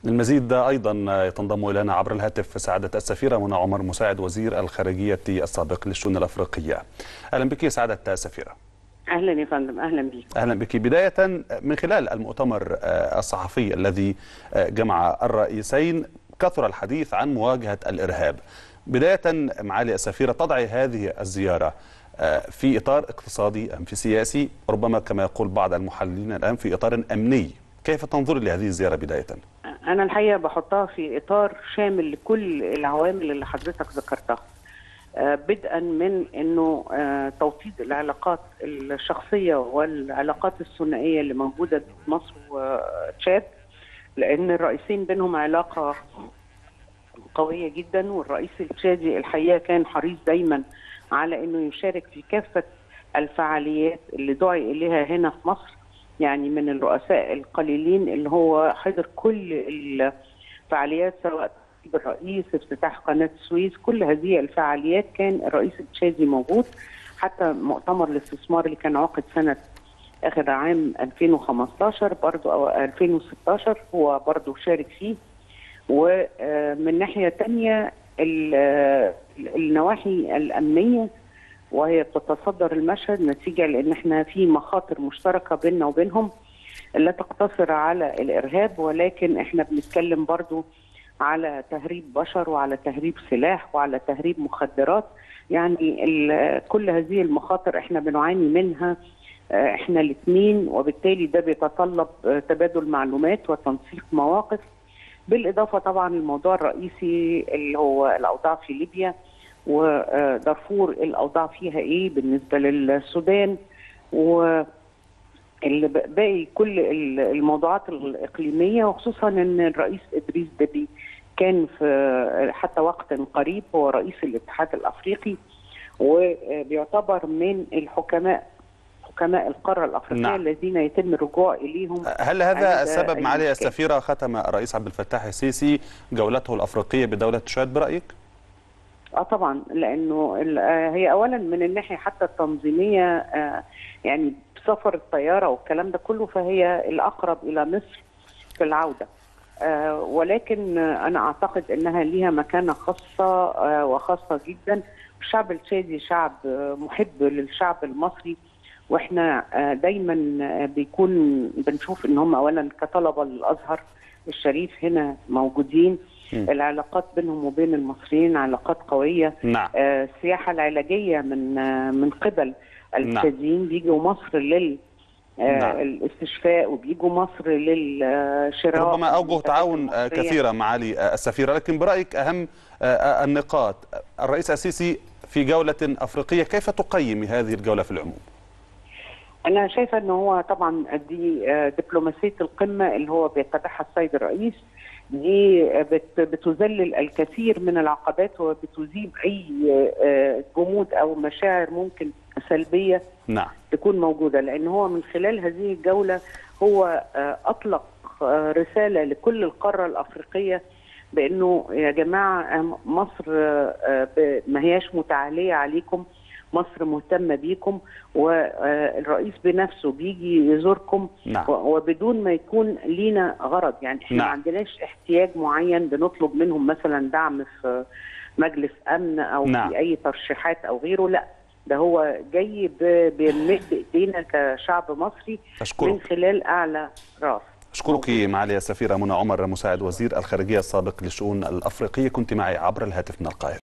للمزيد أيضا تنضم إلينا عبر الهاتف سعادة السفيرة منى عمر مساعد وزير الخارجية السابق للشؤون الأفريقية أهلا بك سعادة السفيرة اهلا يا فندم اهلا بك اهلا بك بدايه من خلال المؤتمر الصحفي الذي جمع الرئيسين كثر الحديث عن مواجهه الارهاب بدايه معالي السفيره تضعي هذه الزياره في اطار اقتصادي ام في سياسي ربما كما يقول بعض المحللين الان في اطار امني كيف تنظر لهذه الزياره بدايه انا الحقيقه بحطها في اطار شامل لكل العوامل اللي حضرتك ذكرتها بدءا من انه توطيد العلاقات الشخصيه والعلاقات الثنائيه اللي موجوده في مصر وتشاد لان الرئيسين بينهم علاقه قويه جدا والرئيس التشادي الحقيقه كان حريص دايما على انه يشارك في كافه الفعاليات اللي دعي اليها هنا في مصر يعني من الرؤساء القليلين اللي هو حضر كل الفعاليات سواء الرئيس افتتاح قناه السويس كل هذه الفعاليات كان الرئيس التشادي موجود حتى مؤتمر الاستثمار اللي كان عقد سنه اخر عام 2015 برضو او 2016 هو برضو شارك فيه ومن ناحيه ثانيه النواحي الامنيه وهي بتتصدر المشهد نتيجه لان احنا في مخاطر مشتركه بيننا وبينهم لا تقتصر على الارهاب ولكن احنا بنتكلم برضو على تهريب بشر وعلى تهريب سلاح وعلى تهريب مخدرات يعني كل هذه المخاطر احنا بنعاني منها احنا الاثنين وبالتالي ده بيتطلب تبادل معلومات وتنسيق مواقف بالاضافه طبعا الموضوع الرئيسي اللي هو الاوضاع في ليبيا ودارفور الاوضاع فيها ايه بالنسبه للسودان و باقي كل الموضوعات الاقليميه وخصوصا ان الرئيس ادريس دبي كان في حتى وقت قريب هو رئيس الاتحاد الافريقي وبيعتبر من الحكماء حكماء القاره الافريقيه نعم. الذين يتم الرجوع اليهم هل هذا السبب معالي السفيره ختم الرئيس عبد الفتاح السيسي جولته الافريقيه بدوله تشاد برايك؟ اه طبعا لانه هي اولا من الناحيه حتى التنظيميه يعني سفر الطياره والكلام ده كله فهي الاقرب الى مصر في العوده آه ولكن انا اعتقد انها ليها مكانه خاصه آه وخاصه جدا الشعب التشادي شعب محب للشعب المصري واحنا آه دايما بيكون بنشوف ان هم اولا كطلبه للازهر الشريف هنا موجودين م. العلاقات بينهم وبين المصريين علاقات قويه نعم. السياحه العلاجيه من من قبل التشاديين نعم. بيجوا مصر لل نعم. الاستشفاء وبيجوا مصر للشراء ربما اوجه تعاون كثيره معالي السفيره لكن برايك اهم النقاط الرئيس السيسي في جوله افريقيه كيف تقيم هذه الجوله في العموم؟ انا شايفه ان هو طبعا دي دبلوماسيه القمه اللي هو بيتبعها السيد الرئيس دي بتذلل الكثير من العقبات وبتذيب اي جمود او مشاعر ممكن سلبيه نعم. تكون موجوده لان هو من خلال هذه الجوله هو اطلق رساله لكل القاره الافريقيه بانه يا جماعه مصر ما هياش متعاليه عليكم مصر مهتمه بيكم والرئيس بنفسه بيجي يزوركم نعم. وبدون ما يكون لينا غرض يعني احنا نعم. ما عندناش احتياج معين بنطلب منهم مثلا دعم في مجلس امن او نعم. في اي ترشيحات او غيره لا ده هو جاي بيمد ايدينا كشعب مصري أشكرك. من خلال اعلى راس أشكرك معالي السفيرة منى عمر مساعد وزير الخارجية السابق للشؤون الأفريقية كنت معي عبر الهاتف من القاهرة